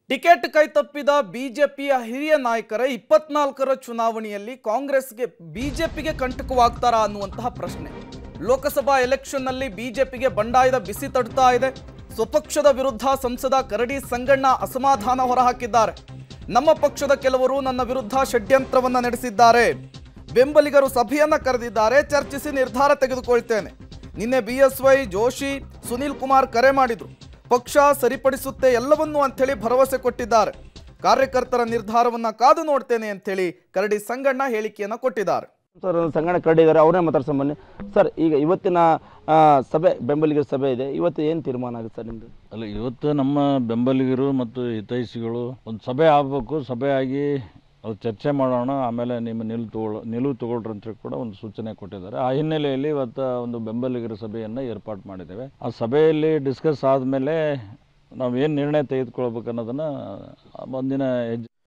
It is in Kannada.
ಟಿಕೆಟ್ ಕೈತಪ್ಪಿದ ಬಿಜೆಪಿಯ ಹಿರಿಯ ನಾಯಕರ ಇಪ್ಪತ್ನಾಲ್ಕರ ಚುನಾವಣೆಯಲ್ಲಿ ಕಾಂಗ್ರೆಸ್ಗೆ ಬಿಜೆಪಿಗೆ ಕಂಟಕವಾಗ್ತಾರಾ ಅನ್ನುವಂತಹ ಪ್ರಶ್ನೆ ಲೋಕಸಭಾ ಎಲೆಕ್ಷನ್ನಲ್ಲಿ ಬಿಜೆಪಿಗೆ ಬಂಡಾಯದ ಬಿಸಿ ತಡ್ತಾ ಇದೆ ಸ್ವಪಕ್ಷದ ವಿರುದ್ಧ ಸಂಸದ ಕರಡಿ ಸಂಗಣ್ಣ ಅಸಮಾಧಾನ ಹೊರಹಾಕಿದ್ದಾರೆ ನಮ್ಮ ಪಕ್ಷದ ಕೆಲವರು ನನ್ನ ವಿರುದ್ಧ ಷಡ್ಯಂತ್ರವನ್ನ ನಡೆಸಿದ್ದಾರೆ ಬೆಂಬಲಿಗರು ಸಭೆಯನ್ನ ಕರೆದಿದ್ದಾರೆ ಚರ್ಚಿಸಿ ನಿರ್ಧಾರ ತೆಗೆದುಕೊಳ್ತೇನೆ ನಿನ್ನೆ ಬಿಎಸ್ವೈ ಜೋಶಿ ಸುನೀಲ್ ಕುಮಾರ್ ಕರೆ ಮಾಡಿದ್ರು ಪಕ್ಷ ಸರಿಪಡಿಸುತ್ತೆ ಎಲ್ಲವನ್ನೂ ಅಂಥೇಳಿ ಭರವಸೆ ಕೊಟ್ಟಿದ್ದಾರೆ ಕಾರ್ಯಕರ್ತರ ನಿರ್ಧಾರವನ್ನ ಕಾದು ನೋಡ್ತೇನೆ ಅಂಥೇಳಿ ಕರಡಿ ಸಂಗಣ್ಣ ಹೇಳಿಕೆಯನ್ನ ಕೊಟ್ಟಿದ್ದಾರೆ ಸರ್ ಸಂಗಣ ಕರಡಿದ್ದಾರೆ ಅವರೇ ಮಾತಾಡ್ಸೋ ಬನ್ನಿ ಸರ್ ಈಗ ಇವತ್ತಿನ ಆ, ಸಭೆ ಬೆಂಬಲಿಗರ ಸಭೆ ಇದೆ ಇವತ್ತು ಏನು ತೀರ್ಮಾನ ಆಗುತ್ತೆ ಸರ್ ನಿಮ್ಮದು ಅಲ್ಲ ಇವತ್ತು ನಮ್ಮ ಬೆಂಬಲಿಗರು ಮತ್ತು ಹಿತೈಷಿಗಳು ಒಂದು ಸಭೆ ಆಗಬೇಕು ಸಭೆ ಆಗಿ ಅದು ಚರ್ಚೆ ಮಾಡೋಣ ಆಮೇಲೆ ನಿಮ್ಮ ನಿಲುವು ತಗೊಳ್ಳೋ ನಿಲುವು ತಗೊಳ್ರಿ ಅಂತ ಕೂಡ ಒಂದು ಸೂಚನೆ ಕೊಟ್ಟಿದ್ದಾರೆ ಆ ಹಿನ್ನೆಲೆಯಲ್ಲಿ ಇವತ್ತು ಒಂದು ಬೆಂಬಲಿಗರ ಸಭೆಯನ್ನು ಏರ್ಪಾಡು ಮಾಡಿದ್ದೇವೆ ಆ ಸಭೆಯಲ್ಲಿ ಡಿಸ್ಕಸ್ ಆದಮೇಲೆ ನಾವು ಏನು ನಿರ್ಣಯ ತೆಗೆದುಕೊಳ್ಬೇಕು ಅನ್ನೋದನ್ನು ಮುಂದಿನ ಹೆಜ್ಜೆ